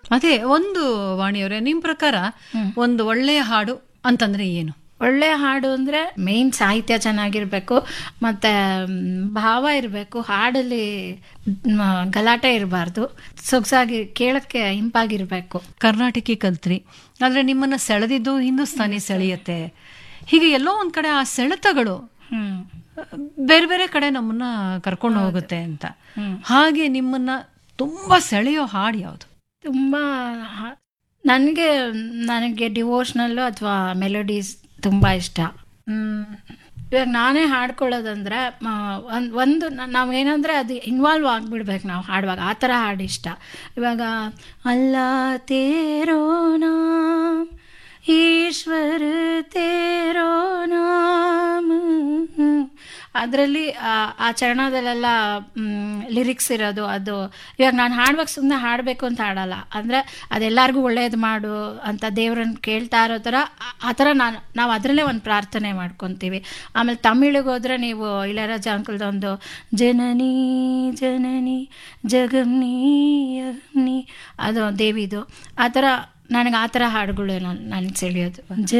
ಅದೇ ಒಂದು ವಾಣಿಯವರೇ ನಿಮ್ ಪ್ರಕಾರ ಒಂದು ಒಳ್ಳೆಯ ಹಾಡು ಅಂತಂದ್ರೆ ಏನು ಒಳ್ಳೆ ಹಾಡು ಅಂದರೆ ಮೇನ್ ಸಾಹಿತ್ಯ ಚೆನ್ನಾಗಿರಬೇಕು ಮತ್ತು ಭಾವ ಇರಬೇಕು ಹಾಡಲ್ಲಿ ಮ್, ಗಲಾಟೆ ಇರಬಾರ್ದು ಸೊಗಸಾಗಿ ಕೇಳಕ್ಕೆ ಇಂಪಾಗಿರಬೇಕು ಕರ್ನಾಟಕಿ ಕಲ್ತ್ರಿ ಆದ್ರೆ ನಿಮ್ಮನ್ನ ಸೆಳೆದಿದ್ದು ಹಿಂದೂಸ್ತಾನಿ ಸೆಳೆಯತ್ತೆ ಹೀಗೆ ಎಲ್ಲೋ ಒಂದ್ ಕಡೆ ಆ ಸೆಳೆತಗಳು ಹ್ಞೂ ಬೇರೆ ಬೇರೆ ಕಡೆ ನಮ್ಮನ್ನ ಕರ್ಕೊಂಡು ಹೋಗುತ್ತೆ ಅಂತ ಹಾಗೆ ನಿಮ್ಮನ್ನ ತುಂಬಾ ಸೆಳೆಯೋ ಹಾಡು ಯಾವುದು ತುಂಬ ನನಗೆ ನನಗೆ ಡಿವೋಷ್ನಲ್ಲು ಅಥವಾ ಮೆಲೋಡೀಸ್ ತುಂಬ ಇಷ್ಟ ಮ್, ಇವಾಗ ನಾನೇ ಹಾಡ್ಕೊಳ್ಳೋದಂದ್ರೆ ಮ, ಒಂದ್ ಒಂದು ನ- ನಾವೇನಂದ್ರೆ ಅದು ಇನ್ವಾಲ್ವ್ ಆಗಿಬಿಡ್ಬೇಕು ನಾವು ಹಾಡುವಾಗ ಆ ಥರ ಹಾಡು ಇಷ್ಟ ಇವಾಗ ಅಲ್ಲ ತೇರೋ ನಾಮ್ ಈಶ್ವರ ತೇರೋ ನಾಮ್ ಅದರಲ್ಲಿ ಆ ಚರಣದಲ್ಲೆಲ್ಲ ಲಿರಿಕ್ಸ್ ಇರೋದು ಅದು ಇವಾಗ ನಾನು ಹಾಡುವಾಗ ಸುಮ್ಮನೆ ಹಾಡಬೇಕು ಅಂತ ಹಾಡಲ್ಲ ಅಂದರೆ ಅದೆಲ್ಲರಿಗೂ ಒಳ್ಳೇದು ಮಾಡು ಅಂತ ದೇವ್ರನ್ನ ಕೇಳ್ತಾ ಇರೋ ಥರ ಆ- ಆ ಥರ ನಾನು ನಾವು ಅದರಲ್ಲೇ ಒಂದು ಪ್ರಾರ್ಥನೆ ಮಾಡ್ಕೊತೀವಿ ಆಮೇಲೆ ತಮಿಳಿಗೆ ಹೋದರೆ ನೀವು ಇಳಯರಾಜ ಅಂಕಲ್ದೊಂದು ಜನನಿ ಜನನಿ ಜಗಮ್ನಿ ಅಗ್ನಿ ಅದು ದೇವಿದು ಆ ಥರ ನನಗೆ ಆ ಥರ ಹಾಡುಗಳು ನನಗೆ ಸೆಳೆಯೋದು